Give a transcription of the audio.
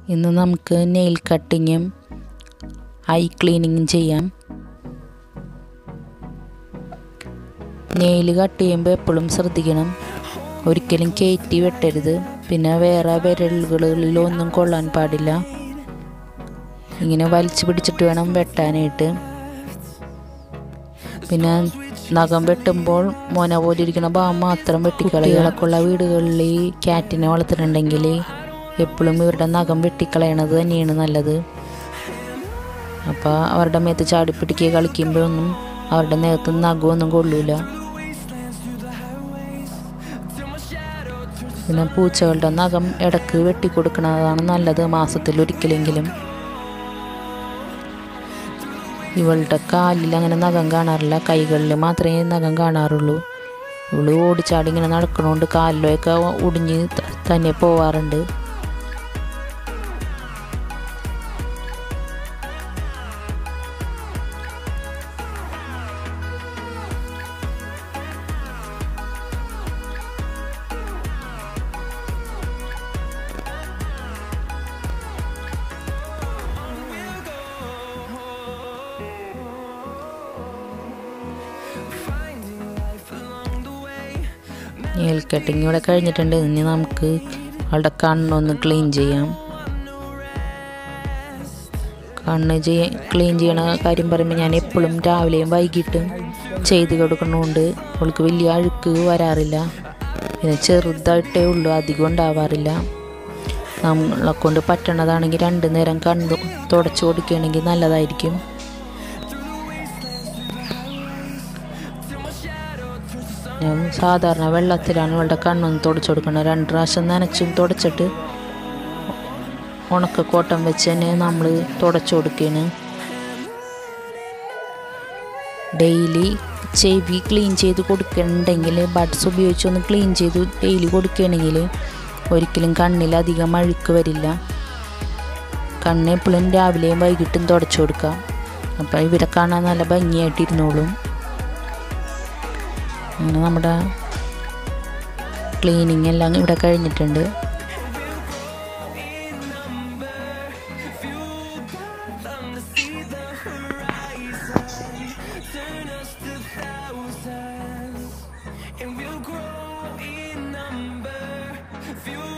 ഇന്ന് നമുക്ക് nail കട്ടിങ്ങും I ക്ലീനിങ്ങും ചെയ്യാം നെയിൽ കട്ട് ചെയ്യുമ്പോൾ എപ്പോഴും ശ്രദ്ധിക്കണം ഒരിക്കലും കയറ്റി വെട്ടരുത് പിന്നെ വേറെ വിരലുകളിലൊന്നും കൊള്ളാൻ പാടില്ല ഇങ്ങനെ വലിച്ചു പിടിച്ചിട്ട് വേണം വെട്ടാനായിട്ട് പിന്നെ നഖം വെട്ടുമ്പോൾ മോന പോലെ ഇരിക്കുന്ന ഭാഗം മാത്രം വെട്ടിക്കളകളൊക്കെയുള്ള വീടുകളിൽ ക്യാറ്റിനെ വളർത്തിട്ടുണ്ടെങ്കിൽ എപ്പോഴും ഇവരുടെ നഖം വെട്ടിക്കളയണത് തന്നെയാണ് നല്ലത് അപ്പോൾ അവരുടെ മേത്ത് ചാടി പിടിക്കുക കളിക്കുമ്പോഴൊന്നും അവരുടെ നേരത്ത് നഖമൊന്നും കൊള്ളൂല പിന്നെ പൂച്ചകളുടെ നഖം ഇടക്ക് വെട്ടിക്കൊടുക്കുന്നതാണ് നല്ലത് മാസത്തിൽ ഒരിക്കലെങ്കിലും ഇവളുടെ കാലിൽ അങ്ങനെ നഖം കാണാറില്ല കൈകളിൽ മാത്രമേ നഖം കാണാറുള്ളൂ ഇവള് ഓടിച്ചാടി ഇങ്ങനെ നടക്കണോണ്ട് കാലിലൊക്കെ ഒടിഞ്ഞ് തന്നെ പോവാറുണ്ട് നെയിൽ കട്ടിങ് ഇവിടെ കഴിഞ്ഞിട്ടുണ്ട് ഇനി നമുക്ക് അവളുടെ കണ്ണൊന്ന് ക്ലീൻ ചെയ്യാം കണ്ണ് ചെയ്യ ക്ലീൻ ചെയ്യണ കാര്യം പറയുമ്പോൾ ഞാൻ എപ്പോഴും രാവിലെയും വൈകിട്ടും ചെയ്ത് കൊടുക്കണോണ്ട് അവൾക്ക് വലിയ അഴുക്ക് വരാറില്ല പിന്നെ ചെറുതായിട്ടേ ഉള്ളൂ അധികം ഉണ്ടാവാറില്ല നമ്മളെ കൊണ്ട് പറ്റണതാണെങ്കിൽ രണ്ട് നേരം കണ്ണ് തുടച്ചു കൊടുക്കുകയാണെങ്കിൽ നല്ലതായിരിക്കും ഞാൻ സാധാരണ വെള്ളത്തിലാണ് ഇവളുടെ കണ്ണൊന്ന് തുടച്ചു കൊടുക്കുന്നത് രണ്ട് പ്രാവശ്യം നനച്ചും തുടച്ചിട്ട് ഉണക്ക കോട്ടം വെച്ച് തന്നെ നമ്മൾ തുടച്ചു കൊടുക്കുകയാണ് ഡെയിലി ചെവി ക്ലീൻ ചെയ്ത് കൊടുക്കണമെങ്കിൽ ബഡ്സ് ഉപയോഗിച്ച് ഒന്ന് ക്ലീൻ ചെയ്ത് ഡെയിലി കൊടുക്കുകയാണെങ്കിൽ ഒരിക്കലും കണ്ണിൽ അധികം അഴുക്ക് വരില്ല കണ്ണ് എപ്പോഴും രാവിലെയും വൈകിട്ടും തുടച്ചു കൊടുക്കാം അപ്പോൾ ഇവരെ കാണാൻ നല്ല ഭംഗിയായിട്ടിരുന്നോളും അങ്ങനെ നമ്മുടെ ക്ലീനിങ് എല്ലാം ഇവിടെ കഴിഞ്ഞിട്ടുണ്ട് and we'll grow in number. Fuel